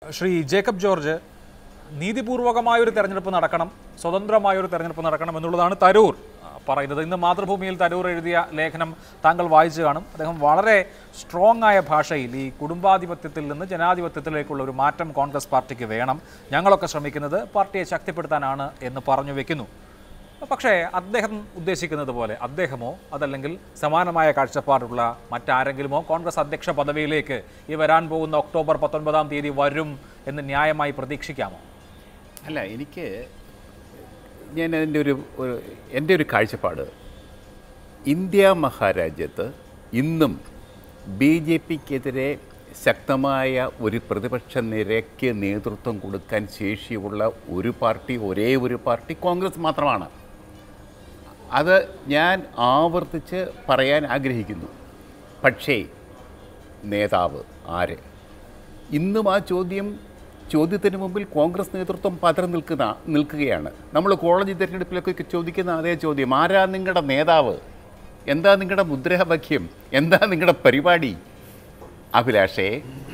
Shri Jacob George നീതിപൂർവകമായ ഒരു തെരഞ്ഞെടുപ്പ് നടക്കണം സ്വതന്ത്രമായ ഒരു തെരഞ്ഞെടുപ്പ് നടക്കണം എന്നുള്ളതാണ് തരൂർ ആ, പറയുന്നത് ഇന്ന് മാതൃഭൂമിയിൽ തരൂർ എഴുതിയ ലേഖനം താങ്കൾ വായിച്ചു കാണും അദ്ദേഹം വളരെ സ്ട്രോങ് ആയ ഭാഷയിൽ ഈ കുടുംബാധിപത്യത്തിൽ നിന്ന് ജനാധിപത്യത്തിലേക്കുള്ള ഒരു മാറ്റം കോൺഗ്രസ് പാർട്ടിക്ക് വേണം ഞങ്ങളൊക്കെ ശ്രമിക്കുന്നത് പാർട്ടിയെ ശക്തിപ്പെടുത്താനാണ് എന്ന് പറഞ്ഞു വെക്കുന്നു പക്ഷേ അദ്ദേഹം ഉദ്ദേശിക്കുന്നത് പോലെ അദ്ദേഹമോ അതല്ലെങ്കിൽ സമാനമായ കാഴ്ചപ്പാടുള്ള മറ്റാരെങ്കിലുമോ കോൺഗ്രസ് അധ്യക്ഷ പദവിയിലേക്ക് ഈ വരാൻ പോകുന്ന ഒക്ടോബർ പത്തൊൻപതാം തീയതി വരും എന്ന് ന്യായമായി പ്രതീക്ഷിക്കാമോ അല്ല എനിക്ക് ഞാൻ എൻ്റെ ഒരു ഒരു- എൻ്റെ ഒരു കാഴ്ചപ്പാട് ഇന്ത്യ മഹാരാജ്യത്ത് ഇന്നും ബി ജെ പിക്കെതിരെ ശക്തമായ ഒരു പ്രതിപക്ഷ നിരയ്ക്ക് നേതൃത്വം കൊടുക്കാൻ ശേഷിയുള്ള ഒരു പാർട്ടി ഒരേ ഒരു പാർട്ടി കോൺഗ്രസ് മാത്രമാണ് അത് ഞാൻ ആവർത്തിച്ച് പറയാൻ ആഗ്രഹിക്കുന്നു പക്ഷേ നേതാവ് ആര് ഇന്നും ആ ചോദ്യം ചോദ്യത്തിന് മുമ്പിൽ കോൺഗ്രസ് നേതൃത്വം പതറി നിൽക്കുന്ന നിൽക്കുകയാണ് നമ്മൾ കോളേജ് തിരഞ്ഞെടുപ്പിലൊക്കെ ചോദിക്കുന്ന അതേ ചോദ്യം ആരാ നിങ്ങളുടെ നേതാവ് എന്താ നിങ്ങളുടെ മുദ്രാവാക്യം എന്താ നിങ്ങളുടെ പരിപാടി അഭിലാഷേ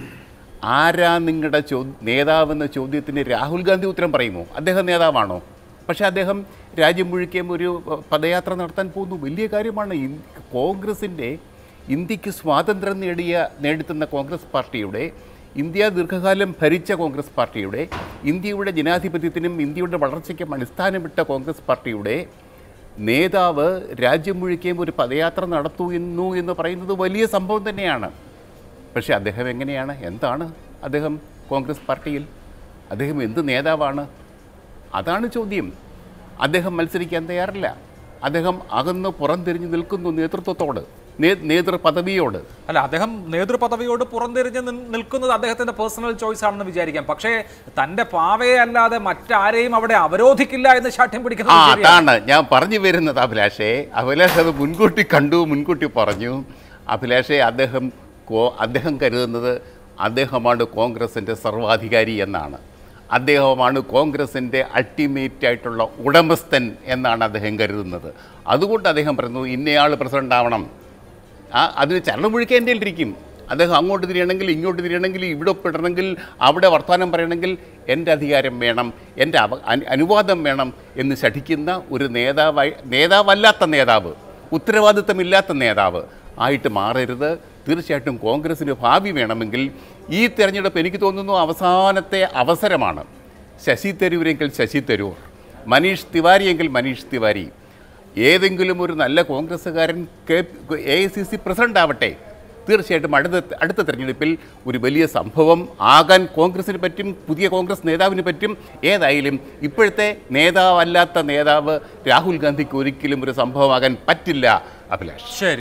ആരാ നിങ്ങളുടെ ചോ നേതാവെന്ന ചോദ്യത്തിന് രാഹുൽ ഗാന്ധി ഉത്തരം പറയുമോ അദ്ദേഹം നേതാവാണോ പക്ഷേ അദ്ദേഹം രാജ്യം മുഴുക്കയും ഒരു പദയാത്ര നടത്താൻ പോകുന്നു വലിയ കാര്യമാണ് ഇൻ- കോൺഗ്രസിൻ്റെ ഇന്ത്യക്ക് സ്വാതന്ത്ര്യം നേടിയ നേടിത്തുന്ന കോൺഗ്രസ് പാർട്ടിയുടെ ഇന്ത്യ ദീർഘകാലം ഭരിച്ച കോൺഗ്രസ് പാർട്ടിയുടെ ഇന്ത്യയുടെ ജനാധിപത്യത്തിനും ഇന്ത്യയുടെ വളർച്ചയ്ക്കും അടിസ്ഥാനമിട്ട കോൺഗ്രസ് പാർട്ടിയുടെ നേതാവ് രാജ്യം മുഴുക്കയും ഒരു പദയാത്ര നടത്തുന്നു എന്ന് പറയുന്നത് വലിയ സംഭവം തന്നെയാണ് പക്ഷേ അദ്ദേഹം എങ്ങനെയാണ് എന്താണ് അദ്ദേഹം കോൺഗ്രസ് പാർട്ടിയിൽ അദ്ദേഹം എന്ത് നേതാവാണ് അതാണ് ചോദ്യം അദ്ദേഹം മത്സരിക്കാൻ തയ്യാറില്ല അദ്ദേഹം അകന്ന് പുറംതിരിഞ്ഞ് നിൽക്കുന്നു നേതൃത്വത്തോട് നേ- നേതൃ പദവിയോട് അല്ല അദ്ദേഹം നേതൃപദവിയോട് പുറംതിരിഞ്ഞ് നി- നിൽക്കുന്നത് അദ്ദേഹത്തിന്റെ പേഴ്സണൽ ചോയ്സ് ആണെന്ന് വിചാരിക്കാം പക്ഷേ തന്റെ പാവയെ അല്ലാതെ മറ്റാരെയും അവിടെ അവരോധിക്കില്ല എന്ന് ശാഠ്യം ആ പിടിക്കുന്നത് ശരിയാണ്. അതാണ് ഞാൻ പറഞ്ഞു വരുന്നത് അഭിലാഷേ അഭിലാഷ് അത് മുൻകൂട്ടി കണ്ടു മുൻകൂട്ടി പറഞ്ഞു അഭിലാഷേ അദ്ദേഹം കോ അദ്ദേഹം കരുതുന്നത് അദ്ദേഹമാണ് കോൺഗ്രസിൻ്റെ സർവാധികാരി എന്നാണ് അദ്ദേഹമാണ് കോൺഗ്രസിൻ്റെ അൾട്ടിമേറ്റ് ആയിട്ടുള്ള ഉടമസ്ഥൻ എന്നാണ് അദ്ദേഹം കരുതുന്നത് അതുകൊണ്ട് അദ്ദേഹം പറയുന്നു ഇന്നയാൾ പ്രസിഡന്റ് ആവണം ആ അതിന് ചരണം മുഴുക്കെ എൻ്റെ ഇരിക്കും അദ്ദേഹം അങ്ങോട്ട് തിരിയണമെങ്കിൽ ഇങ്ങോട്ട് തിരിയണമെങ്കിൽ ഇവിടെ പെടണമെങ്കിൽ അവിടെ വർത്തമാനം പറയണമെങ്കിൽ എൻ്റെ അധികാരം വേണം എൻ്റെ അവ അനു- അനുവാദം വേണം എന്ന് ശഠിക്കുന്ന ഒരു നേതാവായി നേതാവല്ലാത്ത നേതാവ് ഉത്തരവാദിത്തമില്ലാത്ത നേതാവ് ആയിട്ട് മാറരുത് തീർച്ചയായിട്ടും കോൺഗ്രസ്സിന് ഭാവി വേണമെങ്കിൽ ഈ തെരഞ്ഞെടുപ്പ് എനിക്ക് തോന്നുന്നു അവസാനത്തെ അവസരമാണ് ശശി തരൂരെങ്കിൽ ശശി തരൂർ മനീഷ് തിവാരിയെങ്കിൽ മനീഷ് തിവാരി ഏതെങ്കിലും ഒരു നല്ല കോൺഗ്രസ്സുകാരൻ K A I C C president ആവട്ടെ തീർച്ചയായിട്ടും അടുത്ത അടുത്ത തെരഞ്ഞെടുപ്പിൽ ഒരു വലിയ സംഭവം ആകാൻ കോൺഗ്രസിന് പറ്റും പുതിയ കോൺഗ്രസ് നേതാവിന് പറ്റും ഏതായാലും ഇപ്പോഴത്തെ നേതാവല്ലാത്ത നേതാവ് രാഹുൽ ഗാന്ധിക്ക് ഒരിക്കലും ഒരു സംഭവമാകാൻ പറ്റില്ല അഭിലാഷ് ശരി